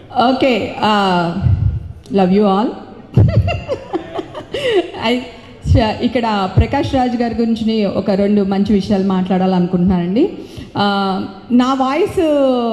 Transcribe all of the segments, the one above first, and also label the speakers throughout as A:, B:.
A: okay love you all ఇక్కడ ప్రకాష్ రాజ్ గారి గురించి ఒక రెండు మంచి విషయాలు మాట్లాడాలనుకుంటున్నానండి ఆ, నా వాయిస్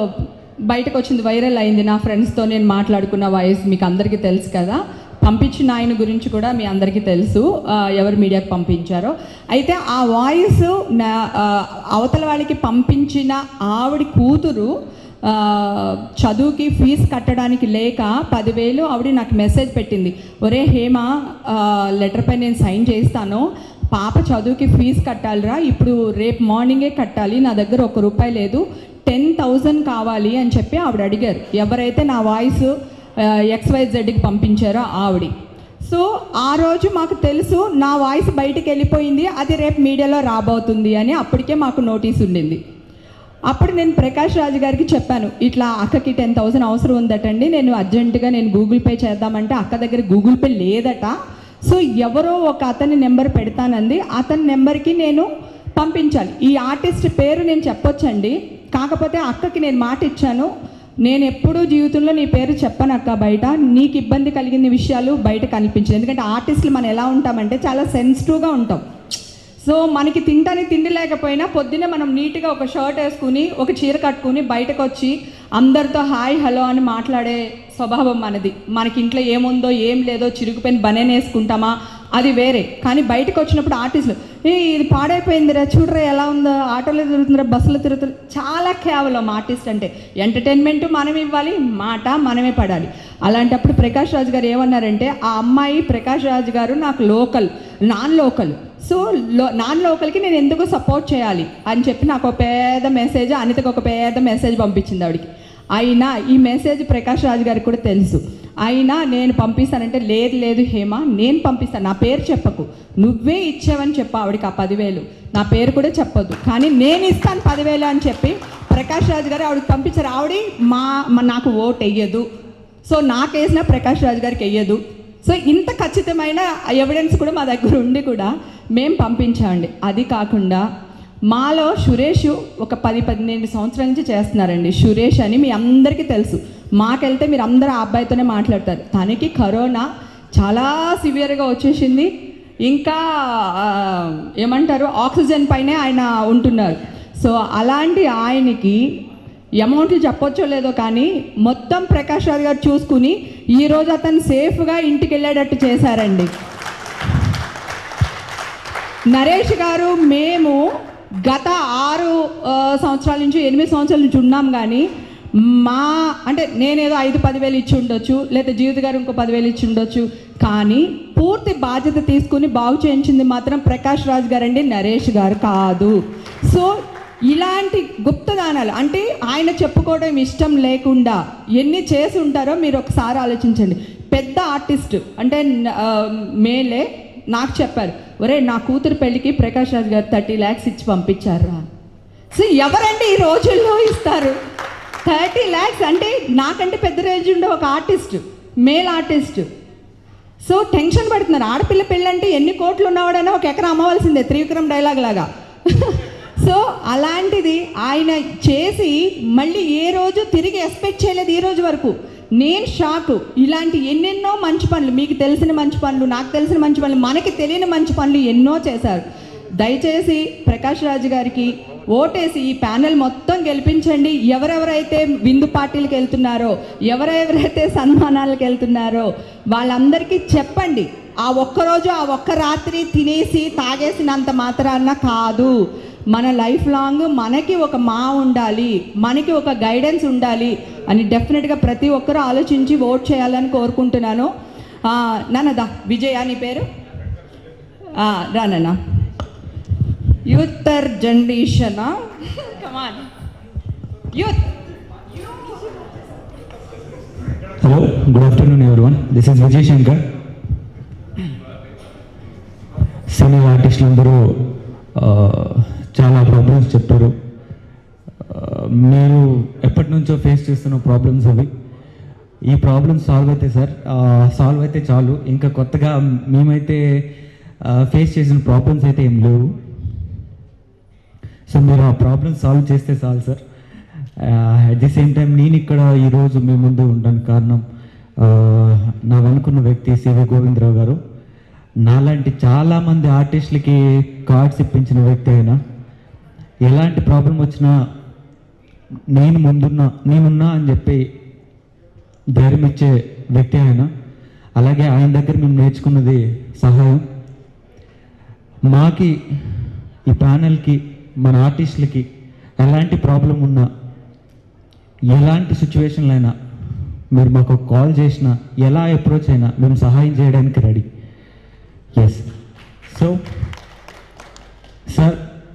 A: బయటకు వచ్చింది వైరల్ అయింది నా ఫ్రెండ్స్తో నేను మాట్లాడుకున్న వాయిస్ మీకు అందరికీ తెలుసు కదా పంపించిన ఆయన గురించి కూడా మీ అందరికీ తెలుసు ఆ, ఎవరు మీడియాకి పంపించారో అయితే ఆ వాయిస్ నా ఆ, అవతల వాళ్ళకి పంపించిన ఆవిడ కూతురు ఆ, చదువుకి ఫీజు కట్టడానికి లేక పదివేలు ఆవిడ నాకు మెసేజ్ పెట్టింది ఒరే హేమ ఆ, లెటర్ పై నేను సైన్ చేస్తాను పాప చదువుకి ఫీజు కట్టాలిరా ఇప్పుడు రేపు మార్నింగే కట్టాలి నా దగ్గర ఒక రూపాయి లేదు టెన్ థౌజండ్ కావాలి అని చెప్పి ఆవిడ అడిగారు ఎవరైతే నా వాయిస్ ఎక్స్వైజెడ్కి పంపించారో ఆవిడ సో ఆ రోజు మాకు తెలుసు నా వాయిస్ బయటికి వెళ్ళిపోయింది అది రేపు మీడియాలో రాబోతుంది అని అప్పటికే మాకు నోటీస్ ఉండింది అప్పుడు నేను ప్రకాష్ రాజు గారికి చెప్పాను ఇట్లా అక్కకి టెన్ థౌసండ్ అవసరం ఉందటండి నేను అర్జెంటుగా నేను గూగుల్ పే చేద్దామంటే అక్క దగ్గర గూగుల్ పే లేదట సో ఎవరో ఒక అతని నెంబర్ పెడతానంది అతని నెంబర్కి నేను పంపించాలి ఈ ఆర్టిస్ట్ పేరు నేను చెప్పొచ్చండి కాకపోతే అక్కకి నేను మాట ఇచ్చాను నేను ఎప్పుడూ జీవితంలో నీ పేరు చెప్పను అక్క బయట నీకు ఇబ్బంది కలిగిన విషయాలు బయట కనిపించదు ఎందుకంటే ఆర్టిస్టులు మనం ఎలా ఉంటామంటే చాలా సెన్సిటివ్గా ఉంటాం సో మనకి తింటానికి తిండి లేకపోయినా పొద్దున్నే మనం నీట్గా ఒక షర్ట్ వేసుకుని ఒక చీర కట్టుకుని బయటకు వచ్చి అందరితో హాయ్ హలో అని మాట్లాడే స్వభావం మనది మనకి ఇంట్లో ఏముందో ఏం లేదో చిరుగుపోయిన బనేన్ వేసుకుంటామా అది వేరే కానీ బయటకు వచ్చినప్పుడు ఆర్టిస్టులు ఏ ఇది పాడైపోయిందిరా చూడరా ఎలా ఉందో ఆటోలో తిరుగుతుందిరా బస్సులో తిరుగుతుంది చాలా కేవలం ఆర్టిస్ట్ అంటే ఎంటర్టైన్మెంట్ మనం ఇవ్వాలి మాట మనమే పడాలి అలాంటప్పుడు ప్రకాష్ రాజు గారు ఏమన్నారంటే ఆ అమ్మాయి ప్రకాష్ రాజు గారు నాకు లోకల్ నాన్ లోకల్ సో లో నాన్ లోకల్కి నేను ఎందుకు సపోర్ట్ చేయాలి అని చెప్పి నాకు ఒక పెద్ద మెసేజ్ అనితకు ఒక పెద్ద మెసేజ్ పంపించింది ఆవిడకి అయినా ఈ మెసేజ్ ప్రకాష్ రాజు గారికి కూడా తెలుసు అయినా నేను పంపిస్తానంటే లేదు లేదు హేమ నేను పంపిస్తాను నా పేరు చెప్పకు నువ్వే ఇచ్చావని చెప్పు ఆవిడకి ఆ పదివేలు నా పేరు కూడా చెప్పొద్దు కానీ నేను ఇస్తాను పదివేలు అని చెప్పి ప్రకాష్ రాజు గారు ఆవిడకి పంపించారు ఆవిడ మా మా- నాకు ఓట్ వెయ్యదు సో నాకేసిన ప్రకాష్ రాజు గారికి వెయ్యదు సో ఇంత ఖచ్చితమైన ఎవిడెన్స్ కూడా మా దగ్గర ఉండి కూడా మేము పంపించామండి అది కాకుండా మాలో సురేష్ ఒక పది పన్నెండు సంవత్సరాల నుంచి చేస్తున్నారండి సురేష్ అని మీ అందరికీ తెలుసు మాకెళ్తే మీరు అందరూ ఆ అబ్బాయితోనే మాట్లాడతారు తనకి కరోనా చాలా సివియర్గా వచ్చేసింది ఇంకా ఆ, ఏమంటారు ఆక్సిజన్ పైనే ఆయన ఉంటున్నారు సో అలాంటి ఆయనకి అమౌంట్లు చెప్పొచ్చో లేదో కానీ మొత్తం ప్రకాష్ రాజ్ గారు చూసుకుని ఈరోజు అతను సేఫ్గా ఇంటికి వెళ్ళేటట్టు చేశారండి నరేష్ గారు మేము గత ఆరు ఆ, సంవత్సరాల నుంచి ఎనిమిది సంవత్సరాల నుంచి ఉన్నాం కానీ మా అంటే నేనేదో ఐదు పదివేలు ఇచ్చి ఉండొచ్చు లేదా జీవిత గారు ఇంకో పదివేలు ఇచ్చి ఉండొచ్చు కానీ పూర్తి బాధ్యత తీసుకుని బాగు చేయించింది మాత్రం ప్రకాష్ రాజ్ గారండి నరేష్ గారు కాదు సో ఇలాంటి గుప్తదానాలు అంటే ఆయన చెప్పుకోవడం ఇష్టం లేకుండా ఎన్ని చేసి ఉంటారో మీరు ఒకసారి ఆలోచించండి పెద్ద ఆర్టిస్ట్ అంటే ఆ, మేలే నాకు చెప్పారు ఒరే నా కూతురు పెళ్ళికి ప్రకాష్ రాజ్ గారు థర్టీ ల్యాక్స్ ఇచ్చి పంపించారు సో ఎవరండి ఈ రోజుల్లో ఇస్తారు థర్టీ ల్యాక్స్ అంటే నాకంటే పెద్ద రేంజ్ ఉండే ఒక artist male artist so tension పడుతున్నారు ఆడపిల్ల పెళ్ళంటే ఎన్ని కోట్లు ఉన్నవాడైనా ఒక ఎకరం అమ్మవలసిందే త్రివిక్రమ్ డైలాగ్ లాగా సో అలాంటిది ఆయన చేసి మళ్ళీ ఏ రోజు తిరిగి ఎక్స్పెక్ట్ చేయలేదు ఈ రోజు వరకు నేను షాక్ ఇలాంటి ఎన్నెన్నో మంచి పనులు మీకు తెలిసిన మంచి పనులు నాకు తెలిసిన మంచి పనులు మనకి తెలియని మంచి పనులు ఎన్నో చేశారు దయచేసి ప్రకాష్ రాజు గారికి ఓటేసి ఈ ప్యానెల్ మొత్తం గెలిపించండి ఎవరెవరైతే విందు పార్టీలకు వెళ్తున్నారో ఎవరెవరైతే సన్మానాలకు వెళ్తున్నారో వాళ్ళందరికీ చెప్పండి ఆ ఒక్కరోజు ఆ ఒక్క రాత్రి తినేసి తాగేసినంత మాత్రాన కాదు మన లైఫ్ లాంగ్ మనకి ఒక మా ఉండాలి మనకి ఒక గైడెన్స్ ఉండాలి అని డెఫినెట్గా ప్రతి ఒక్కరూ ఆలోచించి ఓట్ చేయాలని కోరుకుంటున్నాను ఆ, నాన్నదా విజయ నీ పేరు ఆ, రానన్నా యూతర్ జనరేషనా come on youth
B: hello good afternoon everyone this is Vijay Shankar cine ఆర్టిస్టులు అందరూ ఆ, చాలా ప్రాబ్లమ్స్ చెప్పారు ఆ, మీరు ఎప్పటి నుంచో ఫేస్ చేస్తున్న ప్రాబ్లమ్స్ అవి ఈ ప్రాబ్లమ్స్ సాల్వ్ అయితే సార్ సాల్వ్ అయితే చాలు ఇంకా కొత్తగా మేమైతే ఫేస్ చేసిన ప్రాబ్లమ్స్ అయితే ఏం లేవు సో మీరు ఆ ప్రాబ్లమ్స్ సాల్వ్ చేస్తే చాలు sir at the same time నేను ఇక్కడ ఈరోజు మీ ముందు ఉండడానికి కారణం ఆ, నా అనుకున్న వ్యక్తి సివి గోవిందరావు గారు నాలాంటి చాలామంది ఆర్టిస్టులకి కార్డ్స్ ఇప్పించిన వ్యక్తి అయినా ఎలాంటి ప్రాబ్లం వచ్చినా నేను ముందున్నా నేనున్నా అని చెప్పి ధైర్యం ఇచ్చే వ్యక్తి ఆయన అలాగే ఆయన దగ్గర మేము నేర్చుకున్నది సహాయం మాకి ఈ ప్యానెల్కి మన ఆర్టిస్టులకి ఎలాంటి ప్రాబ్లం ఉన్నా ఎలాంటి సిచ్యువేషన్లో అయినా మీరు మాకు కాల్ చేసినా ఎలా అప్రోచ్ అయినా మేము సహాయం చేయడానికి రెడీ ఎస్ సో సార్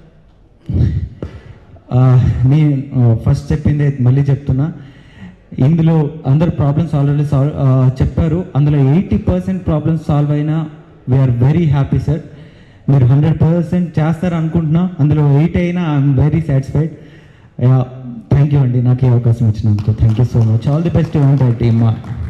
B: నేను ఫస్ట్ చెప్పింది మళ్ళీ చెప్తున్నా ఇందులో అందరు ప్రాబ్లమ్స్ ఆల్రెడీ సాల్వ్ చెప్పారు అందులో ఎయిటీ పర్సెంట్ ప్రాబ్లమ్స్ సాల్వ్ అయినా వీఆర్ వెరీ హ్యాపీ సార్ మీరు హండ్రెడ్ పర్సెంట్ చేస్తారు అనుకుంటున్నా అందులో ఎయిట్ అయినా I'm very satisfied thank you అండి నాకు ఈ అవకాశం ఇచ్చినందుకు thank you so much all the best team